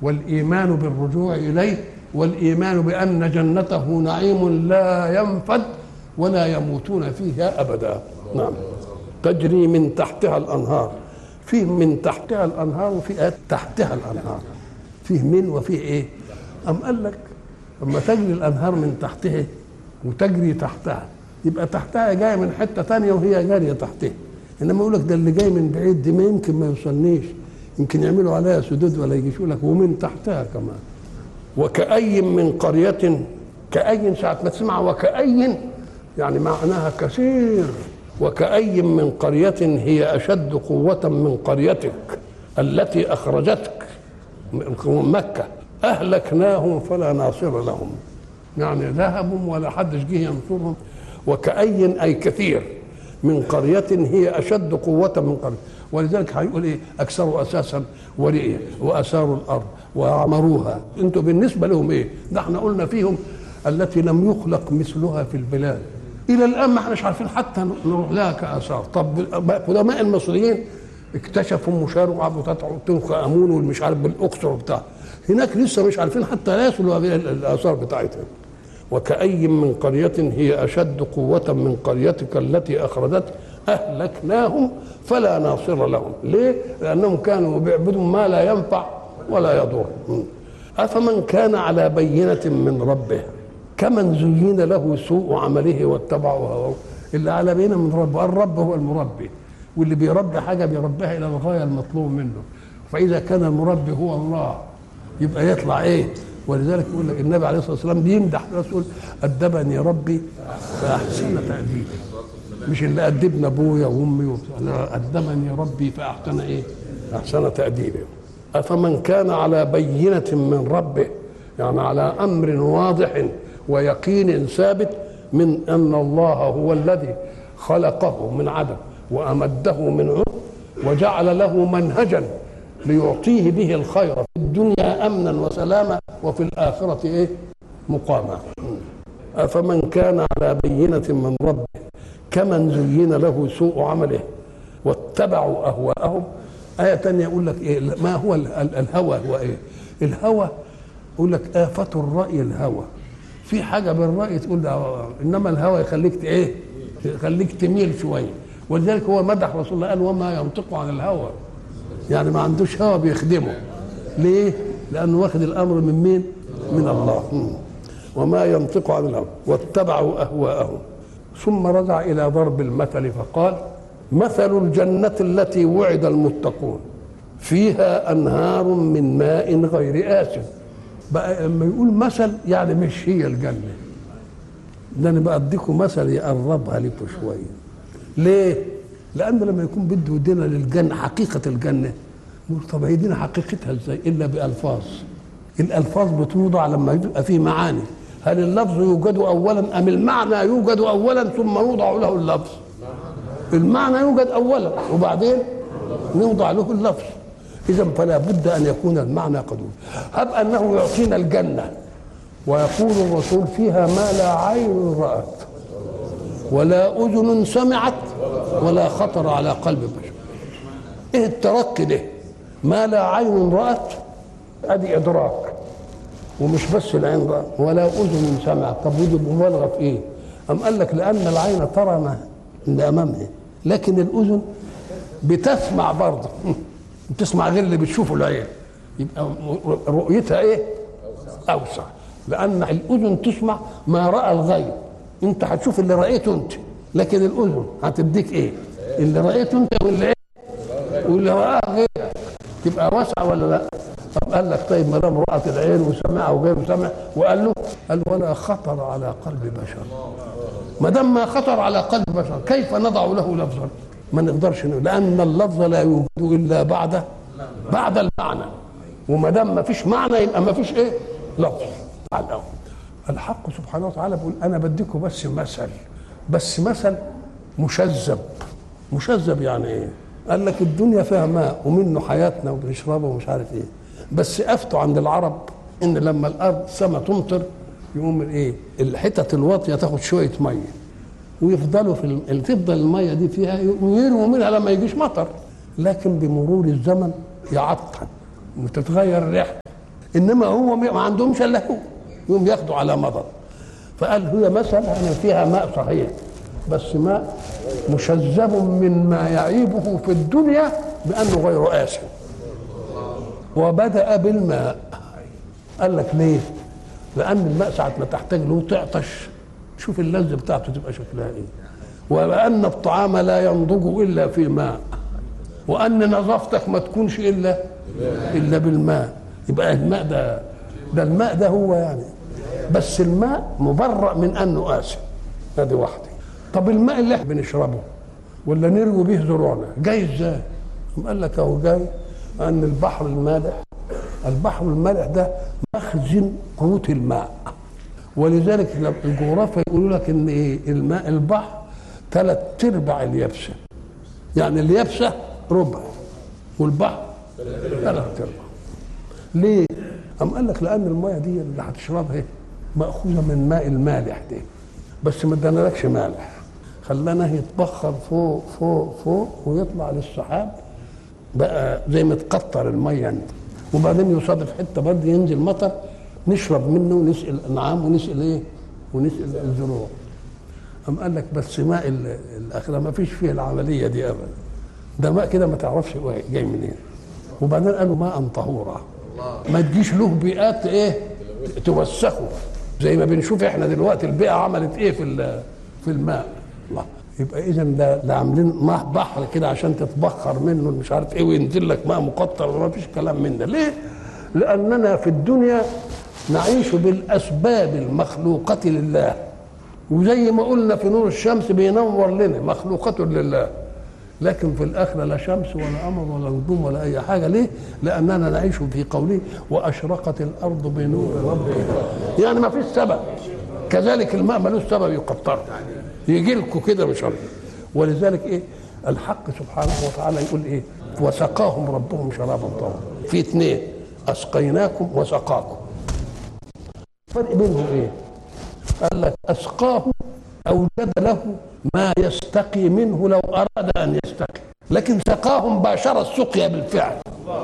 والايمان بالرجوع اليه والايمان بان جنته نعيم لا ينفد ولا يموتون فيها ابدا نعم تجري من تحتها الانهار فيه من تحتها الانهار وفي آيات تحتها الانهار فيه من وفيه ايه ام قال لك اما تجري الانهار من تحتها وتجري تحتها يبقى تحتها جايه من حته تانية وهي جاريه تحتها انما يقول لك ده اللي جاي من بعيد دي ما يمكن ما يوصلنيش يمكن يعملوا عليها سدود ولا يجيش يقول لك ومن تحتها كمان وكأي من قرية كأي ساعة ما تسمع وكأي يعني معناها كثير وكأي من قرية هي أشد قوة من قريتك التي أخرجتك من مكة أهلكناهم فلا ناصر لهم يعني ذهبوا ولا حدش جه ينصرهم وكأي أي كثير من قرية هي أشد قوة من قرية ولذلك هيقول إيه أكثروا أساسا ورئيا وأثاروا الأرض وعمروها أنتوا بالنسبة لهم إيه ده احنا قلنا فيهم التي لم يخلق مثلها في البلاد إلى الآن ما احناش عارفين حتى نروح لها كآثار طب قدماء المصريين اكتشفوا مشارع بتاع تنخ امون والمش عارف بالاقصر وبتاع هناك لسه مش عارفين حتى لا يصلوا هذه الاثار بتاعتها وكأي من قرية هي أشد قوة من قريتك التي أخرجتك أهلكناهم فلا ناصر لهم ليه؟ لأنهم كانوا بيعبدوا ما لا ينفع ولا يضر أفمن كان على بينة من ربه كمن زين له سوء عمله واتبعه هواه اللي على بينة من ربه الرب هو المربي واللي بيربي حاجة بيربيها إلى الغاية المطلوب منه فإذا كان المربي هو الله يبقى يطلع إيه ولذلك يقول لك النبي عليه الصلاة والسلام بيمدح الرسول أدبني ربي فأحسن تأديبي مش اللي أدبنا أبويا وأمي وبتاع لا أدبني ربي فأحسن إيه أحسن تأديبي أفمن كان على بينة من ربه يعني على أمر واضح ويقين ثابت من أن الله هو الذي خلقه من عدم وأمده من عمر وجعل له منهجا ليعطيه به الخير في الدنيا أمنا وسلاما وفي الآخرة إيه مقاما أفمن كان على بينة من ربه كمن زين له سوء عمله واتبعوا أهواءهم آية تانية يقول لك إيه ما هو الهوى هو إيه الهوى يقول لك آفة الرأي الهوى في حاجة بالرأي تقول ده إنما الهوى يخليك إيه يخليك تميل شوية ولذلك هو مدح رسول الله قال وما ينطق عن الهوى يعني ما عندوش هوى بيخدمه ليه لانه واخد الامر من مين من الله وما ينطق عن الهوى واتبعوا اهواءهم ثم رجع الى ضرب المثل فقال مثل الجنه التي وعد المتقون فيها انهار من ماء غير آسن بقى لما يقول مثل يعني مش هي الجنه ده انا بديكم مثل يقربها لكم شويه ليه؟ لأن لما يكون بده يدينا للجنة حقيقة الجنة نقول طب هيدينا حقيقتها ازاي؟ إلا بألفاظ الألفاظ بتوضع لما يبقى فيه معاني هل اللفظ يوجد أولا أم المعنى يوجد أولا ثم يوضع له اللفظ؟ المعنى يوجد أولا وبعدين نوضع له اللفظ إذا فلا بد أن يكون المعنى قد هب أنه يعطينا الجنة ويقول الرسول فيها ما لا عين رأت ولا أذن سمعت ولا خطر على قلب بشر ايه الترقي ده ما لا عين رأت ادي ادراك ومش بس العين رأت ولا اذن سمعت طب ودي مبالغه في ايه ام قال لك لان العين ترى ما اللي امامها لكن الاذن بتسمع برضه بتسمع غير اللي بتشوفه العين يبقى رؤيتها ايه اوسع لان الاذن تسمع ما راى الغيب انت هتشوف اللي رايته انت لكن الاذن هتديك ايه اللي رايته انت واللي ايه واللي راه غيرك تبقى واسعه ولا لا طب قال لك طيب ما دام رات العين وسمع وغيره سمع وقال له قال ولا خطر على قلب بشر ما دام ما خطر على قلب بشر كيف نضع له لفظا ما نقدرش نقول لان اللفظ لا يوجد الا بعد بعد المعنى وما دام ما فيش معنى يبقى ما فيش ايه لفظ على الأول. الحق سبحانه وتعالى بيقول انا بديكم بس مثل بس مثل مشذب مشذب يعني ايه قال لك الدنيا فيها ماء ومنه حياتنا وبنشربه ومش عارف ايه بس افتوا عند العرب ان لما الارض السماء تمطر يقوم ايه الحتت الواطيه تاخد شويه ميه ويفضلوا في ال... تفضل الميه دي فيها يرموا منها لما يجيش مطر لكن بمرور الزمن يعطل وتتغير الريحه انما هو ما عندهمش الا هو يوم ياخدوا على مضض فقال هي مثلا أنا فيها ماء صحيح بس ماء مشذب مما يعيبه في الدنيا بأنه غير آسن وبدأ بالماء قال لك ليه؟ لأن الماء ساعة ما تحتاج له تعطش شوف اللذة بتاعته تبقى شكلها ايه وأن الطعام لا ينضج إلا في ماء وأن نظافتك ما تكونش إلا إلا بالماء يبقى الماء ده ده الماء ده هو يعني بس الماء مبرأ من انه آسف هذه واحده طب الماء اللي احنا بنشربه ولا نروي به زروعنا جاي ازاي؟ قال لك اهو جاي ان البحر المالح البحر المالح ده مخزن قوت الماء ولذلك الجغرافيا يقولوا لك ان ايه الماء البحر ثلاث ارباع اليابسه يعني اليابسه ربع والبحر ثلاث ارباع ليه؟ أم قال لك لأن المية دي اللي هتشربها مأخوذة من ماء المالح ده بس ما ادانالكش مالح خلاناه يتبخر فوق فوق فوق ويطلع للسحاب بقى زي ما تقطر المية يعني. وبعدين يصادف حتة برضه ينزل مطر نشرب منه ونسقي الأنعام ونسقي إيه؟ ونسقي الزروع أم قال لك بس ماء الآخرة ما فيش فيه العملية دي أبدا ده ماء كده ما تعرفش جاي منين وبعدين قالوا ماء طهورا ما تجيش له بيئات ايه توسخه زي ما بنشوف احنا دلوقتي البيئه عملت ايه في في الماء الله يبقى اذا ده ده عاملين ماء بحر كده عشان تتبخر منه مش عارف ايه وينزل لك ماء مقطر وما فيش كلام من ده ليه؟ لاننا في الدنيا نعيش بالاسباب المخلوقه لله وزي ما قلنا في نور الشمس بينور لنا مخلوقة لله لكن في الآخرة لا شمس ولا قمر ولا نجوم ولا أي حاجة ليه؟ لأننا نعيش في قوله وأشرقت الأرض بنور ربها يعني ما فيش سبب كذلك الماء ملوش سبب يقطره يجي لكم كده مش عارف ولذلك إيه؟ الحق سبحانه وتعالى يقول إيه؟ وسقاهم ربهم شرابا طهورا في اثنين أسقيناكم وسقاكم الفرق بينهم إيه؟ قال لك أسقاه أوجد له ما يستقي منه لو أراد أن يستقي لكن سقاه مباشرة السقيا بالفعل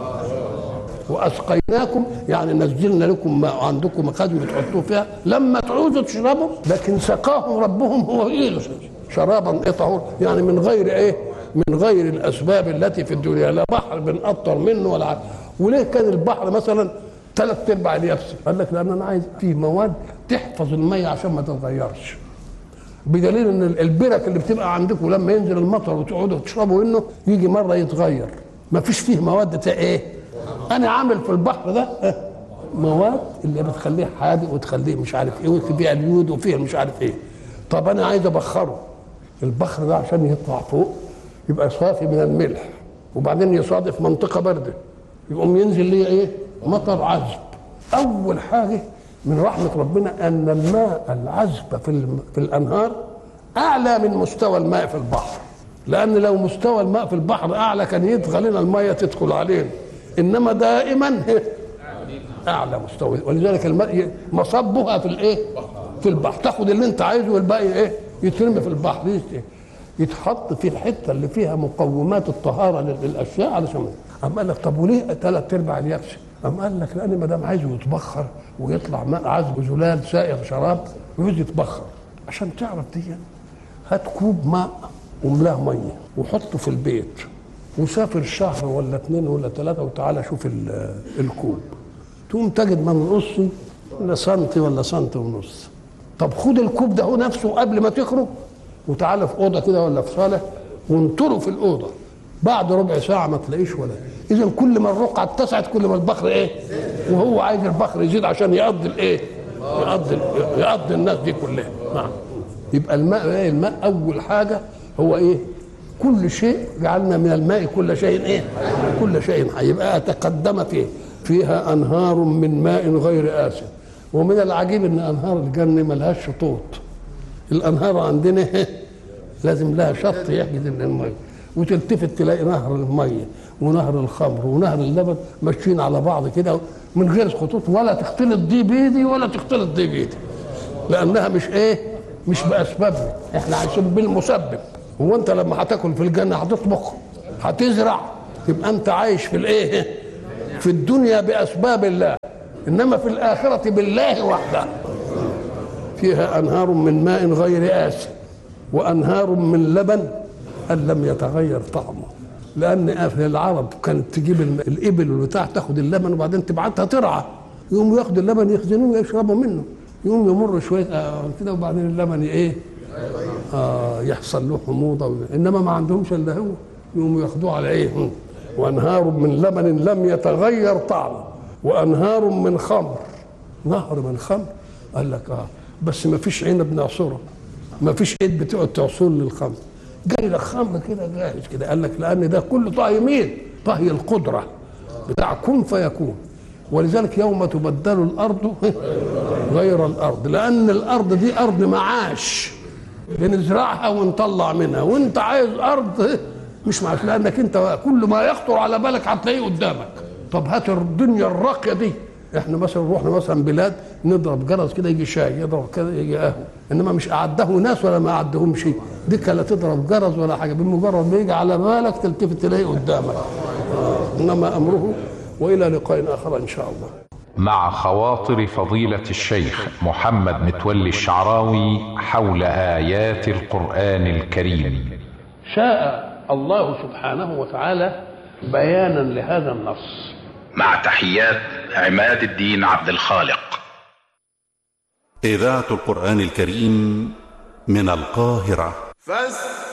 وأسقيناكم يعني نزلنا لكم ما عندكم مخازن بتحطوه فيها لما تعوزوا تشربوا لكن سقاهم ربهم هو إيه شرابا إيه طهور يعني من غير إيه من غير الأسباب التي في الدنيا لا بحر بنقطر منه ولا عارف. وليه كان البحر مثلا ثلاث ارباع اليابسه قال لك لان انا عايز في مواد تحفظ الميه عشان ما تتغيرش بدليل ان البرك اللي بتبقى عندكم لما ينزل المطر وتقعدوا تشربوا منه يجي مره يتغير ما فيش فيه مواد ايه انا عامل في البحر ده مواد اللي بتخليه حادق وتخليه مش عارف ايه وفيها اليود وفيها مش عارف ايه طب انا عايز ابخره البخر ده عشان يطلع فوق يبقى صافي من الملح وبعدين يصادف منطقه بارده يقوم ينزل ليه ايه مطر عذب اول حاجه من رحمه ربنا ان الماء العذب في في الانهار اعلى من مستوى الماء في البحر لان لو مستوى الماء في البحر اعلى كان يدخل لنا الميه تدخل علينا انما دائما اعلى مستوى ولذلك الماء مصبها في الايه في البحر تاخد اللي انت عايزه والباقي ايه يترمي في البحر يتحط في الحته اللي فيها مقومات الطهاره للاشياء علشان أم قال لك طب وليه ثلاث ارباع اليابسه؟ أم قال لك لأن ما دام عايزه يتبخر ويطلع ماء عذب زلال سائغ شراب يريد يتبخر عشان تعرف دي هات كوب ماء وملاه ميه وحطه في البيت وسافر شهر ولا اثنين ولا ثلاثه وتعالى شوف الكوب تقوم تجد ما نقص ولا سنتي ولا سنتي ونص طب خد الكوب ده هو نفسه قبل ما تخرج وتعالى في اوضه كده ولا في صاله وانطره في الاوضه بعد ربع ساعه ما تلاقيش ولا اذا كل ما الرقعه اتسعت كل ما البخر ايه وهو عايز البخر يزيد عشان يقضي الايه يقضي يقضي الناس دي كلها نعم يبقى الماء ايه الماء اول حاجه هو ايه كل شيء جعلنا من الماء كل شيء ايه كل شيء حي يبقى تقدم فيه فيها انهار من ماء غير آسن ومن العجيب ان انهار الجنه ملهاش شطوط الانهار عندنا لازم لها شط يحجز الميه وتلتفت تلاقي نهر الميه ونهر الخمر ونهر اللبن ماشيين على بعض كده من غير خطوط ولا تختلط دي بيدي ولا تختلط دي بيدي لانها مش ايه مش باسبابنا احنا عايشين بالمسبب هو انت لما هتاكل في الجنه هتطبخ هتزرع تبقى انت عايش في الايه في الدنيا باسباب الله انما في الاخره بالله وحده فيها انهار من ماء غير آسن وانهار من لبن ان لم يتغير طعمه لان اهل العرب كانت تجيب الابل والبتاع تاخد اللبن وبعدين تبعتها ترعى يقوموا ياخدوا اللبن يخزنوه ويشربوا منه يقوم يمر شويه آه كده وبعدين اللبن ايه آه يحصل له حموضه انما ما عندهمش الا هو يقوموا ياخدوه على ايه وانهار من لبن لم يتغير طعمه وانهار من خمر نهر من خمر قال لك اه بس ما فيش عنب نعصره ما فيش ايد بتقعد تعصر للخمر جاي لك خمر كده جاهز كده قال لك لان ده كله طهي مين؟ طهي القدره بتاع كن فيكون ولذلك يوم تبدل الارض غير الارض لان الارض دي ارض معاش بنزرعها ونطلع منها وانت عايز ارض مش معاش لانك انت كل ما يخطر على بالك هتلاقيه قدامك طب هات الدنيا الراقيه دي احنا مثلا رحنا مثلا بلاد نضرب جرس كده يجي شاي يضرب كده يجي قهوه انما مش اعده ناس ولا ما اعدهم شيء دي لا تضرب جرس ولا حاجه بمجرد ما يجي على بالك تلتفت تلاقيه قدامك آه. انما امره والى لقاء اخر ان شاء الله مع خواطر فضيلة الشيخ محمد متولي الشعراوي حول آيات القرآن الكريم شاء الله سبحانه وتعالى بيانا لهذا النص مع تحيات عماد الدين عبد الخالق إذاعة القرآن الكريم من القاهرة فاستمعوا